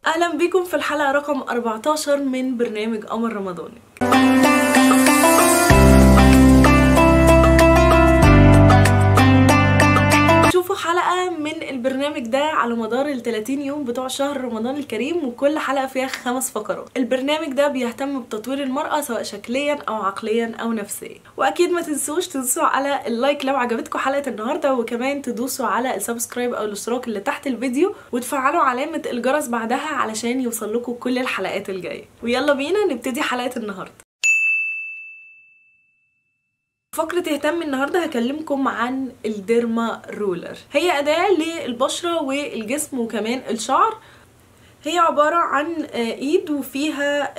اهلا بيكم في الحلقه رقم 14 من برنامج قمر رمضاني شوفوا حلقة من البرنامج ده على مدار ال 30 يوم بتوع شهر رمضان الكريم وكل حلقة فيها خمس فقرات البرنامج ده بيهتم بتطوير المرأة سواء شكليا أو عقليا أو نفسيا وأكيد ما تنسوش تدوسوا على اللايك لو عجبتكم حلقة النهاردة وكمان تدوسوا على السبسكرايب أو الاشتراك اللي تحت الفيديو وتفعلوا علامة الجرس بعدها علشان يوصل لكم كل الحلقات الجاية ويلا بينا نبتدي حلقة النهاردة فقرة اهتم النهاردة هكلمكم عن الديرما رولر هي أداة للبشرة والجسم وكمان الشعر هي عبارة عن ايد وفيها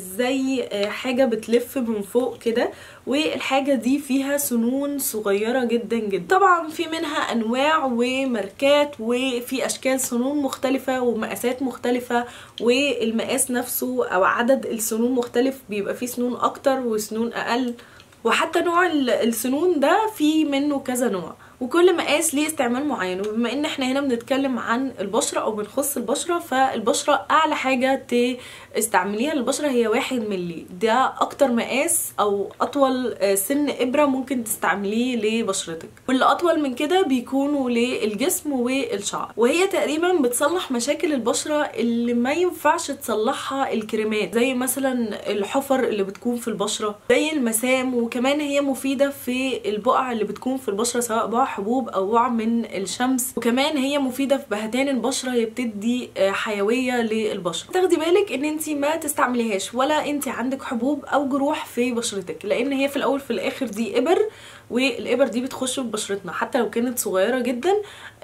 زي حاجة بتلف من فوق كده والحاجة دي فيها سنون صغيرة جدا جدا طبعا في منها انواع وماركات وفي اشكال سنون مختلفة ومقاسات مختلفة والمقاس نفسه او عدد السنون مختلف بيبقى فيه سنون اكتر وسنون اقل وحتى نوع السنون ده في منه كذا نوع وكل مقاس ليه استعمال معين وبما ان احنا هنا بنتكلم عن البشره او بنخص البشره فالبشره اعلى حاجه تستعمليها للبشره هي واحد ملي ده اكتر مقاس او اطول سن ابره ممكن تستعمليه لبشرتك واللي اطول من كده بيكونوا للجسم والشعر وهي تقريبا بتصلح مشاكل البشره اللي ما ينفعش تصلحها الكريمات زي مثلا الحفر اللي بتكون في البشره زي المسام وكمان هي مفيده في البقع اللي بتكون في البشره سواء بقع حبوب او وقع من الشمس وكمان هي مفيده في بهتان البشره هي بتدي حيويه للبشره تاخدي بالك ان انت ما تستعمليهاش ولا انت عندك حبوب او جروح في بشرتك لان هي في الاول في الاخر دي ابر والابر دي بتخش في بشرتنا حتى لو كانت صغيره جدا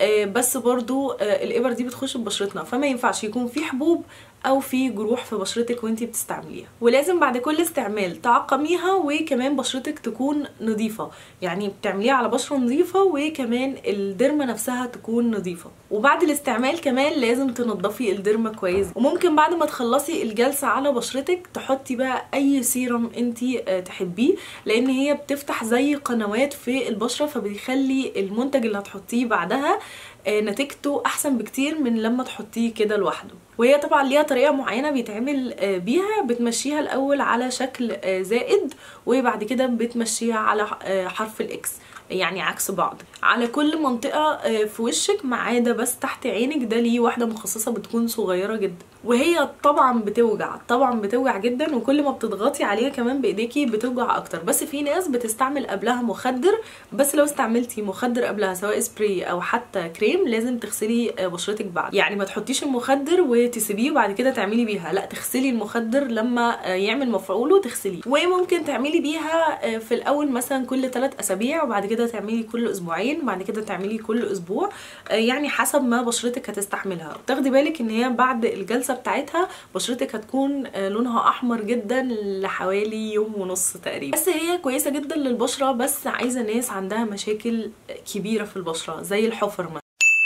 بس برضو الابر دي بتخش في بشرتنا فما ينفعش يكون في حبوب او في جروح في بشرتك وانتي بتستعمليها ولازم بعد كل استعمال تعقميها وكمان بشرتك تكون نظيفه يعني بتعمليها على بشره نظيفه وكمان الدرمه نفسها تكون نظيفه وبعد الاستعمال كمان لازم تنضفي الدرمه كويس وممكن بعد ما تخلصي الجلسه على بشرتك تحطي بقى اي سيرم انتي تحبيه لان هي بتفتح زي قنوات في البشره فبيخلي المنتج اللي هتحطيه بعدها نتيجته احسن بكتير من لما تحطيه كده لوحده وهي طبعا ليها طريقه معينه بيتعمل بيها بتمشيها الاول على شكل زائد وبعد كده بتمشيها على حرف الاكس يعني عكس بعض على كل منطقة في وشك ما عدا بس تحت عينك ده ليه واحدة مخصصة بتكون صغيرة جدا وهي طبعا بتوجع طبعا بتوجع جدا وكل ما بتضغطي عليها كمان بايديكي بتوجع اكتر بس في ناس بتستعمل قبلها مخدر بس لو استعملتي مخدر قبلها سواء سبراي او حتى كريم لازم تغسلي بشرتك بعد يعني ما تحطيش المخدر وتسيبيه وبعد كده تعملي بيها لا تغسلي المخدر لما يعمل مفعوله تغسليه وممكن تعملي بيها في الاول مثلا كل 3 اسابيع وبعد كده تعملي كل اسبوعين بعد كده تعملي كل اسبوع يعني حسب ما بشرتك هتستحملها تاخدي بالك ان هي بعد الجلسه بتاعتها بشرتك هتكون لونها احمر جدا لحوالي يوم ونص تقريبا بس هي كويسه جدا للبشره بس عايزه ناس عندها مشاكل كبيره في البشره زي الحفر مثلا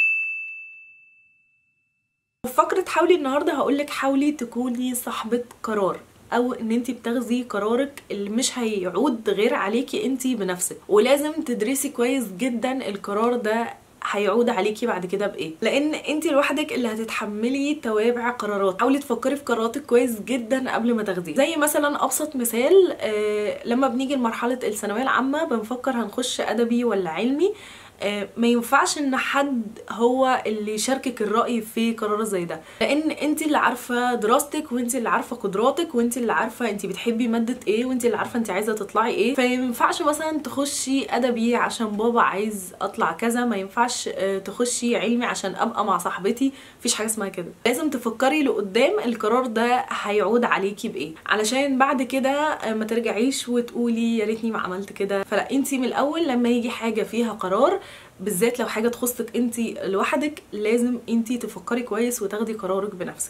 في فقره حاولي النهارده هقولك حاولي تكوني صاحبه قرار او ان انت بتاخدي قرارك اللي مش هيعود غير عليكي انت بنفسك ولازم تدرسي كويس جدا القرار ده هيعود عليكي بعد كده بايه لان انت لوحدك اللي هتتحملي توابع قرارات حاولي تفكري في قراراتك كويس جدا قبل ما تاخديه زي مثلا ابسط مثال آه لما بنيجي لمرحله الثانويه العامه بنفكر هنخش ادبي ولا علمي ما ينفعش ان حد هو اللي يشاركك الراي في قرار زي ده لان انت اللي عارفه دراستك وانت اللي عارفه قدراتك وانت اللي عارفه انت بتحبي ماده ايه وانت اللي عارفه انت عايزه تطلعي ايه فما ينفعش مثلا تخشي ادبي عشان بابا عايز اطلع كذا ما ينفعش تخشي علمي عشان ابقى مع صاحبتي مفيش حاجه اسمها كده لازم تفكري لقدام القرار ده هيعود عليكي بايه علشان بعد كده ما ترجعيش وتقولي يا ريتني ما عملت كده فلا انت من الاول لما يجي حاجه فيها قرار بالذات لو حاجه تخصك انت لوحدك لازم انت تفكري كويس وتاخدي قرارك بنفسك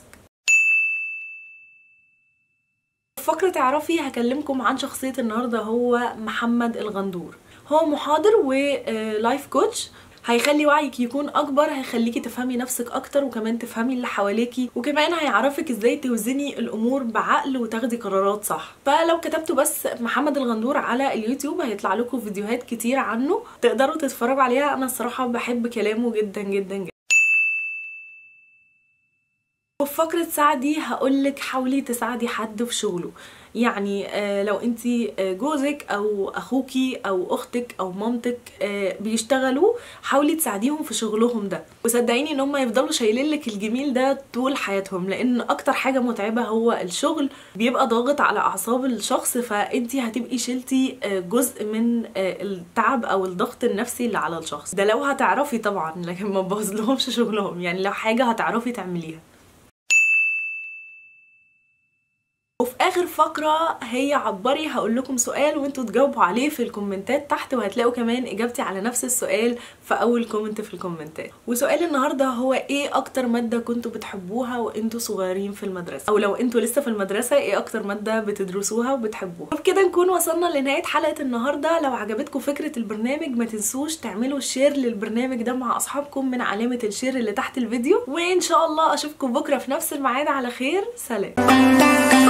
فقرة تعرفي هكلمكم عن شخصية النهاردة هو محمد الغندور هو محاضر ولايف كوتش هيخلي وعيك يكون اكبر هيخليكي تفهمي نفسك اكتر وكمان تفهمي اللي حواليكي وكمان هيعرفك ازاي توزني الامور بعقل وتاخدي قرارات صح فلو كتبتوا بس محمد الغندور على اليوتيوب هيطلع لكم فيديوهات كتير عنه تقدروا تتفرجوا عليها انا الصراحه بحب كلامه جدا جدا جدا وفي فقرة ساعدي هقولك حاولي تساعدي حد في شغله يعني آه لو انت آه جوزك او اخوكي او اختك او مامتك آه بيشتغلوا حاولي تساعديهم في شغلهم ده وصدقيني ان هم يفضلوا شايلين لك الجميل ده طول حياتهم لان اكتر حاجه متعبه هو الشغل بيبقى ضاغط على اعصاب الشخص فانت هتبقي شلتي آه جزء من آه التعب او الضغط النفسي اللي على الشخص ده لو هتعرفي طبعا لكن ما تبوظلهمش شغلهم يعني لو حاجه هتعرفي تعمليها وفي اخر فقره هي عبري هقول لكم سؤال وانتوا تجاوبوا عليه في الكومنتات تحت وهتلاقوا كمان اجابتي على نفس السؤال في اول كومنت في الكومنتات وسؤال النهارده هو ايه اكتر ماده كنتوا بتحبوها وانتوا صغيرين في المدرسه او لو انتوا لسه في المدرسه ايه اكتر ماده بتدرسوها وبتحبوها وبكده نكون وصلنا لنهايه حلقه النهارده لو عجبتكم فكره البرنامج ما تنسوش تعملوا شير للبرنامج ده مع اصحابكم من علامه الشير اللي تحت الفيديو وان شاء الله اشوفكم بكره في نفس الميعاد على خير سلام